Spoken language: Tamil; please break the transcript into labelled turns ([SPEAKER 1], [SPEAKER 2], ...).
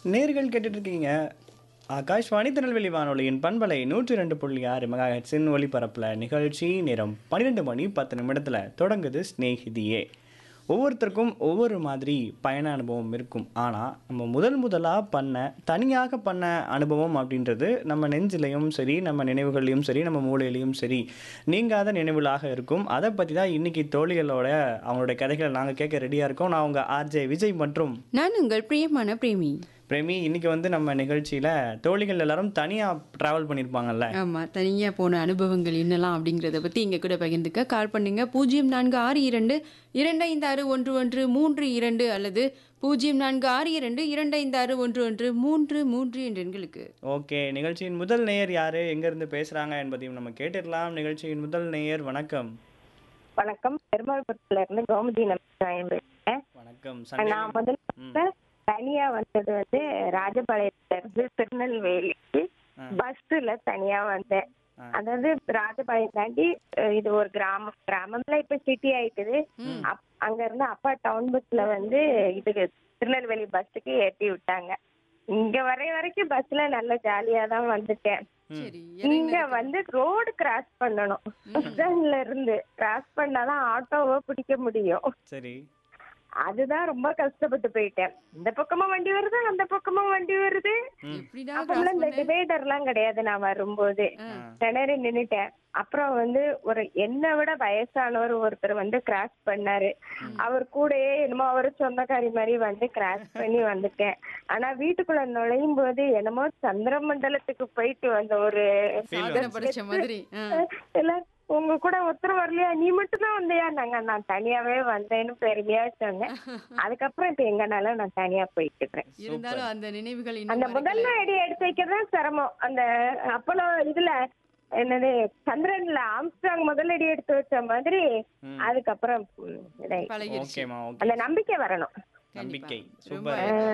[SPEAKER 1] நேர்கள் கேட்டுட்டு இருக்கீங்க ஆகாஷ்வாணி திருநெல்வேலி வானொலியின் பண்பலை நூற்றி ரெண்டு புள்ளி ஆறு மெகாஹெட்ஸின் ஒளிபரப்பில் நிகழ்ச்சி நேரம் பன்னிரெண்டு மணி பத்து நிமிடத்தில் தொடங்குது ஸ்நேகிதியே ஒவ்வொருத்தருக்கும் ஒவ்வொரு மாதிரி பயண அனுபவம் இருக்கும் ஆனால் நம்ம முதல் முதலாக பண்ண தனியாக பண்ண அனுபவம் அப்படின்றது நம்ம நெஞ்சிலையும் சரி நம்ம நினைவுகள்லையும் சரி நம்ம மூளையிலையும் சரி நீங்காத நினைவுகளாக இருக்கும் அதை பற்றி தான் இன்னைக்கு தோழிகளோட அவங்களுடைய கதைகளை நாங்கள் கேட்க ரெடியாக இருக்கோம் நான் உங்கள் ஆர்ஜே விஜய் மற்றும்
[SPEAKER 2] நான் உங்கள் பிரியமான பிரேமி
[SPEAKER 1] பிரேமி இன்னைக்கு வந்து நம்ம நிகழ்ச்சியில தோழிகள் எல்லாரும் தனியா டிராவல் பண்ணியிருப்பாங்கல்ல
[SPEAKER 2] ஆமா தனியா போன அனுபவங்கள் என்னலாம் அப்படிங்கறத பத்தி இங்க கூட பகிர்ந்துக்க கால் பண்ணுங்க பூஜ்ஜியம் நான்கு ஆறு இரண்டு இரண்டு ஐந்து ஆறு ஒன்று ஒன்று மூன்று இரண்டு அல்லது பூஜ்ஜியம் நான்கு ஆறு இரண்டு இரண்டு ஐந்து ஆறு ஒன்று ஒன்று மூன்று மூன்று என்ற எண்களுக்கு
[SPEAKER 1] ஓகே நிகழ்ச்சியின் முதல் நேயர் யாரு எங்க இருந்து பேசுறாங்க என்பதையும் நம்ம கேட்டுடலாம் நிகழ்ச்சியின் முதல் நேயர் வணக்கம்
[SPEAKER 3] வணக்கம் பெருமாள்புரத்துல இருந்து கோமதி நம்பிராயன் பேசுறேன்
[SPEAKER 1] வணக்கம்
[SPEAKER 3] நான்
[SPEAKER 1] சண்டே
[SPEAKER 3] முதல்ல தனியா வந்தது வந்து ராஜபாளையத்துல இருந்து திருநெல்வேலிக்கு பஸ்ல தனியா வந்தேன்
[SPEAKER 1] ஆ.
[SPEAKER 3] அதாவது ராஜபாளையம் தாண்டி அஹ், இது ஒரு கிராமம் கிராமம்ல இப்ப சிட்டி ஆயிட்டுது அப்- அங்க இருந்து அப்பா டவுன் பஸ்ல வந்து இதுக்கு திருநெல்வேலி பஸ்ஸுக்கு ஏத்தி விட்டாங்க இங்க வரை வரைக்கும் பஸ்ல நல்ல ஜாலியா தான் வந்துட்டேன்
[SPEAKER 2] சரி
[SPEAKER 3] இங்க வந்து ரோடு கிராஸ் பண்ணணும் பஸ் ஸ்டாண்ட்ல இருந்து கிராஸ் பண்ணாதான் ஆட்டோவை பிடிக்க முடியும்
[SPEAKER 1] சரி
[SPEAKER 3] அதுதான் ரொம்ப கஷ்டப்பட்டு போயிட்டேன் இந்த பக்கமும் வண்டி வருது அந்த பக்கமும் வண்டி வருது
[SPEAKER 2] எப்படிடா
[SPEAKER 3] அப்பெல்லாம் இந்த டிவைடர் எல்லாம் கிடையாது நான் வரும்போது திணறி நின்னுட்டேன் அப்புறம் வந்து ஒரு என்னை விட வயசானவர் ஒருத்தர் வந்து கிராஸ் பண்ணாரு அவர் கூடயே என்னமோ அவர் சொந்தக்காரி மாதிரி வந்து கிராஸ் பண்ணி வந்துட்டேன் ஆனா வீட்டுக்குள்ள நுழையும் போது என்னமோ சந்திர மண்டலத்துக்கு போயிட்டு வந்த ஒரு
[SPEAKER 2] சாதனை படைச்ச மாதிரி ஆ.
[SPEAKER 3] இல்ல உங்க கூட ஒருத்தர் வரலையா நீ மட்டும் தான் வந்தியா நாங்க நான் தனியாவே வந்தேன்னு பெருமையா சொன்னேன் அதுக்கப்புறம் இப்ப எங்கனாலும் நான் தனியா போயிட்டு இருக்கிறேன்
[SPEAKER 2] இருந்தாலும் அந்த நினைவுகள்
[SPEAKER 3] அந்த
[SPEAKER 2] இன்னும்
[SPEAKER 3] முதல்ல அடி எடுத்து வைக்கிறதுதான் சிரமம் அந்த அப்போலோ இதுல என்னது சந்திரன்ல ஆம்ஸ்ட்ராங் முதல் அடி எடுத்து வச்ச மாதிரி அதுக்கப்புறம் ம், இதாயி.
[SPEAKER 2] பழகிடுச்சு
[SPEAKER 1] ஓகேமா ஓகே
[SPEAKER 3] அந்த நம்பிக்கை வரணும்
[SPEAKER 1] நம்பிக்கை
[SPEAKER 2] ரொம்ப
[SPEAKER 1] சூப்பர்